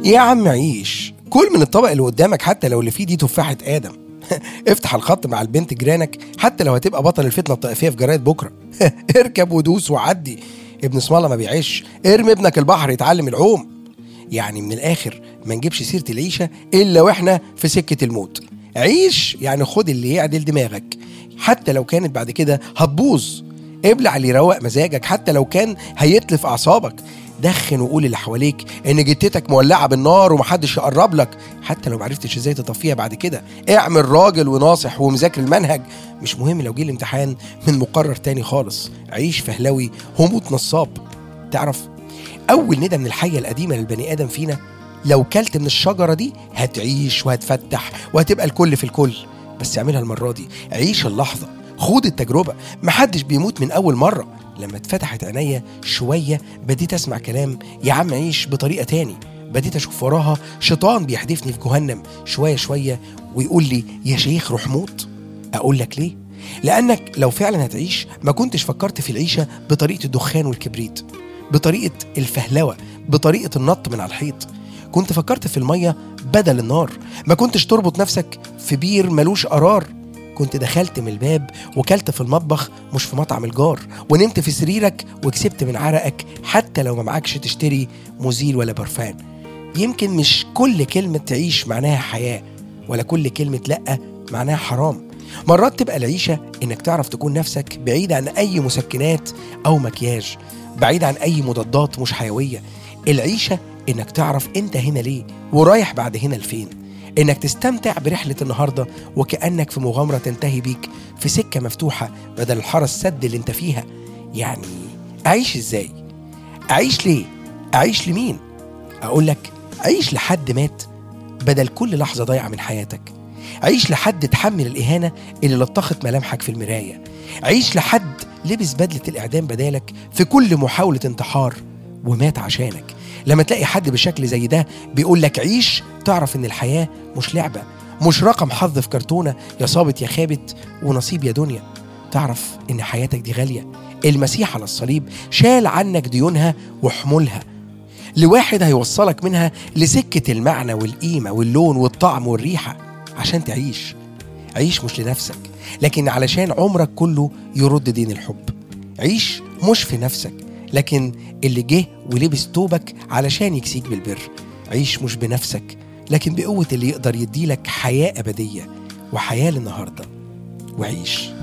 يا عم عيش كل من الطبق اللي قدامك حتى لو اللي فيه دي تفاحة آدم افتح الخط مع البنت جيرانك حتى لو هتبقى بطل الفتنة الطائفية في جرايد بكرة اركب ودوس وعدي ابن اسم الله ما بيعيش ارمي ابنك البحر يتعلم العوم يعني من الآخر ما نجيبش سيرة العيشة إلا وإحنا في سكة الموت عيش يعني خد اللي يعدل دماغك حتى لو كانت بعد كده هتبوظ ابلع اللي يروق مزاجك حتى لو كان هيتلف أعصابك دخن وقول اللي حواليك ان جتتك مولعه بالنار ومحدش يقرب لك حتى لو معرفتش ازاي تطفيها بعد كده اعمل راجل وناصح ومذاكر المنهج مش مهم لو جه الامتحان من مقرر تاني خالص عيش فهلوي هموت نصاب تعرف اول ندى من الحيه القديمه للبني ادم فينا لو كلت من الشجره دي هتعيش وهتفتح وهتبقى الكل في الكل بس اعملها المره دي عيش اللحظه خود التجربه محدش بيموت من اول مره لما اتفتحت عينيا شويه بديت اسمع كلام يا عم عيش بطريقه تاني بديت اشوف وراها شيطان بيحدفني في جهنم شويه شويه ويقول لي يا شيخ روح موت اقول لك ليه لانك لو فعلا هتعيش ما كنتش فكرت في العيشه بطريقه الدخان والكبريت بطريقه الفهلوه بطريقه النط من على الحيط كنت فكرت في الميه بدل النار ما كنتش تربط نفسك في بير ملوش قرار كنت دخلت من الباب وكلت في المطبخ مش في مطعم الجار ونمت في سريرك وكسبت من عرقك حتى لو ما معكش تشتري مزيل ولا برفان يمكن مش كل كلمة تعيش معناها حياة ولا كل كلمة لأ معناها حرام مرات تبقى العيشة إنك تعرف تكون نفسك بعيد عن أي مسكنات أو مكياج بعيد عن أي مضادات مش حيوية العيشة إنك تعرف أنت هنا ليه ورايح بعد هنا لفين إنك تستمتع برحلة النهاردة وكأنك في مغامرة تنتهي بيك في سكة مفتوحة بدل الحرس سد اللي أنت فيها يعني أعيش إزاي؟ أعيش ليه؟ أعيش لمين؟ أقول لك عيش لحد مات بدل كل لحظة ضايعة من حياتك عيش لحد تحمل الإهانة اللي لطخت ملامحك في المراية عيش لحد لبس بدلة الإعدام بدالك في كل محاولة انتحار ومات عشانك لما تلاقي حد بشكل زي ده بيقول لك عيش تعرف ان الحياة مش لعبة مش رقم حظ في كرتونة يا صابت يا خابت ونصيب يا دنيا تعرف ان حياتك دي غالية المسيح على الصليب شال عنك ديونها وحمولها لواحد هيوصلك منها لسكة المعنى والقيمة واللون والطعم والريحة عشان تعيش عيش مش لنفسك لكن علشان عمرك كله يرد دين الحب عيش مش في نفسك لكن اللي جه ولبس توبك علشان يكسيك بالبر عيش مش بنفسك لكن بقوة اللي يقدر يديلك حياة أبدية وحياة للنهاردة وعيش